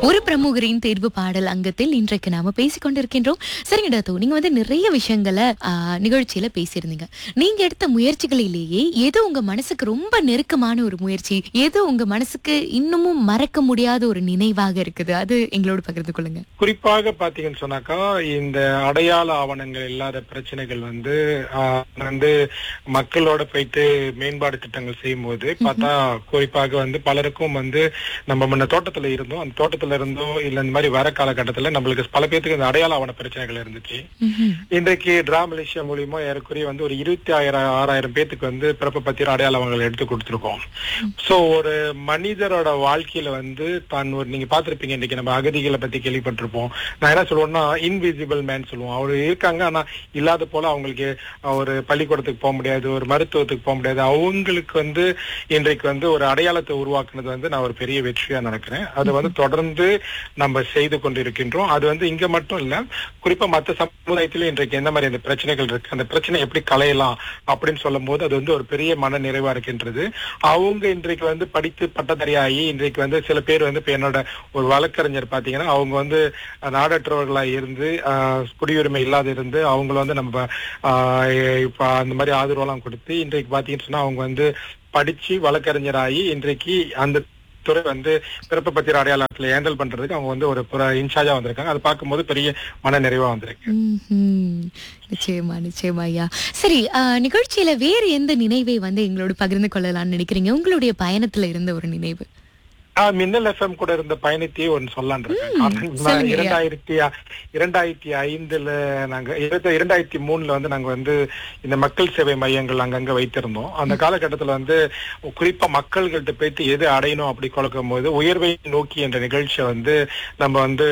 ஒரு பிரமுகரின் தேர்வு பாடல் அங்கத்தில் இன்றைக்கு நாம பேசிக் கொண்டிருக்கின்றோம் சரிங்க டாத்து நீங்க வந்து நிறைய விஷயங்களை ஆ, நிகழ்ச்சியில பேசியிருந்தீங்க நீங்க எடுத்த முயற்சிகளிலேயே எது உங்க மனசுக்கு ரொம்ப நெருக்கமான ஒரு முயற்சி எது உங்க மனசுக்கு இன்னமும் மறக்க முடியாத ஒரு நினைவாக இருக்குது அது எங்களோட பகிர்ந்து கொள்ளுங்க குறிப்பாக பாத்தீங்கன்னு சொன்னாக்கா இந்த அடையாள ஆவணங்கள் இல்லாத பிரச்சனைகள் வந்து ஆஹ், வந்து மக்களோட போயிட்டு மேம்பாடு திட்டங்கள் செய்யும் போது பார்த்தா குறிப்பாக வந்து பலருக்கும் வந்து நம்ம முன்ன தோட்டத்துல இருந்தோம் அந்த தோட்டத்துல இருந்தோ இல்ல இந்த மாதிரி வர காலகட்டத்துல நம்மளுக்கு பல பேருக்கு இந்த அடையாள ஆவண பிரச்சனைகள் இருந்துச்சு ம்ஹும். இன்றைக்கு டிரா மலேசியா மூலியமா ஏறக்குறைய வந்து ஒரு இருபத்தி ஆயிரம் ஆறாயிரம் பேத்துக்கு வந்து பிறப்பு பத்திர அடையாள ஆவணங்கள் எடுத்து கொடுத்திருக்கோம் சோ ஒரு மனிதரோட வாழ்க்கையில வந்து தான் ஒரு நீங்க பாத்திருப்பீங்க இன்னைக்கு நம்ம அகதிகளை பத்தி கேள்விப்பட்டிருப்போம் நான் என்ன சொல்லுவேன்னா இன்விசிபிள் மேன் சொல்லுவோம் அவர் இருக்காங்க ஆனா இல்லாத போல அவங்களுக்கு ஒரு பள்ளிக்கூடத்துக்கு போக முடியாது ஒரு மருத்துவத்துக்கு போக முடியாது அவங்களுக்கு வந்து இன்றைக்கு வந்து ஒரு அடையாளத்தை உருவாக்குனது வந்து நான் ஒரு பெரிய வெற்றியா நினைக்கிறேன் அது வந்து தொடர்ந்து நம்ம செய்து கொண்டிருக்கின்றோம் அது வந்து இங்க மட்டும் இல்ல குறிப்பா மத்த சமுதாயத்திலும் இன்றைக்கு எந்த மாதிரி அந்த பிரச்சனைகள் இருக்கு அந்த பிரச்சனை எப்படி களையலாம் அப்படின்னு சொல்லும் போது அது வந்து ஒரு பெரிய மன நிறைவா இருக்கின்றது அவங்க இன்றைக்கு வந்து படித்து பட்டதாரியாகி இன்றைக்கு வந்து சில பேர் வந்து இப்ப என்னோட ஒரு வழக்கறிஞர் பாத்தீங்கன்னா அவங்க வந்து நாடற்றவர்களா இருந்து ஆஹ், குடியுரிமை இல்லாத இருந்து அவங்கள வந்து நம்ம ஆஹ், இப்ப அந்த மாதிரி ஆதரவெல்லாம் கொடுத்து இன்றைக்கு பாத்தீங்கன்னு சொன்னா அவங்க வந்து படிச்சு வழக்கறிஞராகி இன்றைக்கு அந்த துறை வந்து பிறப்பு பத்திர அடையாளத்துல ஹேண்டில் பண்றதுக்கு அவங்க வந்து ஒரு இன்சார்ஜா வந்திருக்காங்க அதை பார்க்கும்போது பெரிய மன நிறைவா வந்திருக்கு ம்ஹும். நிச்சயமா நிச்சயமா ஐயா சரி ஆ, நிகழ்ச்சியில வேறு எந்த நினைவை வந்து எங்களோட பகிர்ந்து கொள்ளலாம்னு நினைக்கிறீங்க உங்களுடைய பயணத்துல இருந்த ஒரு நினைவு ஆஹ் மின்னல் எஃப்எம் கூட இருந்த பயணத்தையே ஒன்று சொல்லலான் இருக்கேன் காரணம் சொல்லுங்க ஐயா. இரண்டாயிரத்தி இரண்டாயிரத்தி ஐந்துல நாங்க இரண்டு- இரண்டாயிரத்தி மூணுல வந்து நாங்க வந்து இந்த மக்கள் சேவை மையங்கள் அங்கங்க வைத்திருந்தோம் அந்த காலகட்டத்துல வந்து குறிப்பா மக்கள்கிட்ட போயிட்டு எது அடையணும் அப்படி கொடுக்கும் போது உயர்வை நோக்கி என்ற நிகழ்ச்சியை வந்து நம்ம வந்து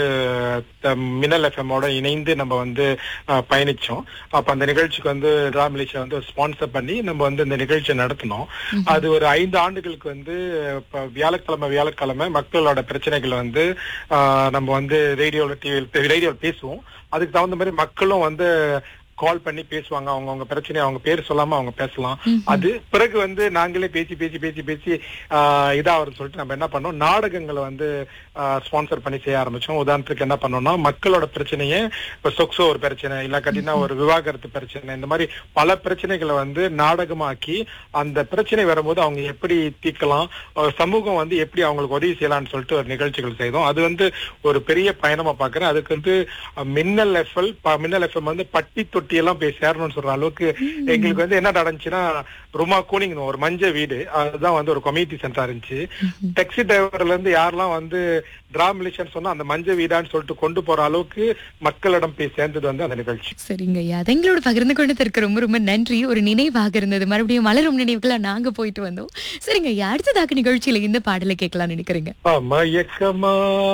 த- மின்னல் எஃப்எம்மோட இணைந்து நம்ம வந்து ஆஹ், பயணிச்சோம் அப்ப அந்த நிகழ்ச்சிக்கு வந்து டிரா மலேசியா வந்து ஸ்பான்சர் பண்ணி நம்ம வந்து இந்த நிகழ்ச்சியை நடத்தினோம் அது ஒரு ஐந்து ஆண்டுகளுக்கு வந்து இப்ப வியாழக்கிழமை வியாழக்கிழமை மக்களோட பிரச்சனைகளை வந்து ஆஹ், நம்ம வந்து ரேடியோல டிவி ரேடியோல பேசுவோம் அதுக்கு தகுந்த மாதிரி மக்களும் வந்து கால் பண்ணி பேசுவாங்க அவங்க அவங்க பிரச்சனையை அவங்க பேர் சொல்லாம அவங்க பேசலாம் அது பிறகு வந்து நாங்களே பேசி பேசி பேசி பேசி ஆஹ், இதாகும்னு சொல்லிட்டு நம்ம என்ன பண்ணோம் நாடகங்களை வந்து ஸ்பான்சர் பண்ணி செய்ய ஆரம்பிச்சோம் உதாரணத்துக்கு என்ன பண்ணோம்னா மக்களோட பிரச்சனையை இப்ப சொக்சோ ஒரு பிரச்சனை இல்ல கட்டினா ஒரு விவாகரத்து பிரச்சனை இந்த மாதிரி பல பிரச்சனைகளை வந்து நாடகமாக்கி அந்த பிரச்சனை வரும்போது அவங்க எப்படி தீர்க்கலாம் அஹ் சமூகம் வந்து எப்படி அவங்களுக்கு உதவி செய்யலாம்னு சொல்லிட்டு ஒரு நிகழ்ச்சிகள் செய்தோம் அது வந்து ஒரு பெரிய பயணமா பாக்குறேன் அதுக்கு வந்து அஹ், மின்னல் எஃப்எல் மின்னல் எஃப்எம் வந்து பட்டி தொட்டி எல்லாம் போய் சேரணும்னு சொல்ற அளவுக்கு எங்களுக்கு வந்து என்ன நடந்துச்சுன்னா ருமா கூனிங் ஒரு மஞ்ச வீடு அதுதான் வந்து ஒரு கம்யூனிட்டி சென்டரா இருந்துச்சு டாக்ஸி டிரைவர்ல இருந்து யாரெல்லாம் வந்து டிரா மிலிஷன் சொன்னா அந்த மஞ்ச வீடான்னு சொல்லிட்டு கொண்டு போற அளவுக்கு மக்களிடம் போய் சேர்ந்தது வந்து அந்த நிகழ்ச்சி சரிங்க ஐயா அது எங்களோட பகிர்ந்து கொண்டதற்கு ரொம்ப ரொம்ப நன்றி ஒரு நினைவாக இருந்தது மறுபடியும் மலரும் நினைவுகளா நாங்க போயிட்டு வந்தோம் சரிங்க ஐயா அடுத்ததாக நிகழ்ச்சியில இந்த பாடலை கேட்கலாம்னு நினைக்கிறீங்க மயக்கமா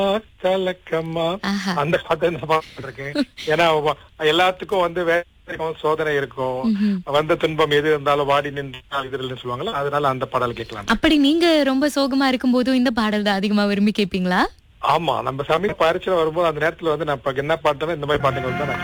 கலக்கமா ஆஹா. அந்த பாட்டு நான் பாத்துருக்கேன் ஏன்னா வ- எல்லாத்துக்கும் வந்து வேலை இருக்கும், சோதனை இருக்கும் வந்த துன்பம் எது இருந்தாலும் வாடி நின்று இது சொல்லுவாங்கல்ல அதனால அந்த பாடல் கேட்கலாம் அப்படி நீங்க ரொம்ப சோகமா இருக்கும் போதும் இந்த பாடல் தான் அதிகமா விரும்பி கேட்பீங்களா ஆமா நம்ம சமீப பரிச்சை வரும்போது அந்த நேரத்துல வந்து நான் இப்ப என்ன பாட்டுனா இந்த மாதிரி பாட்டுகள் தான் நான்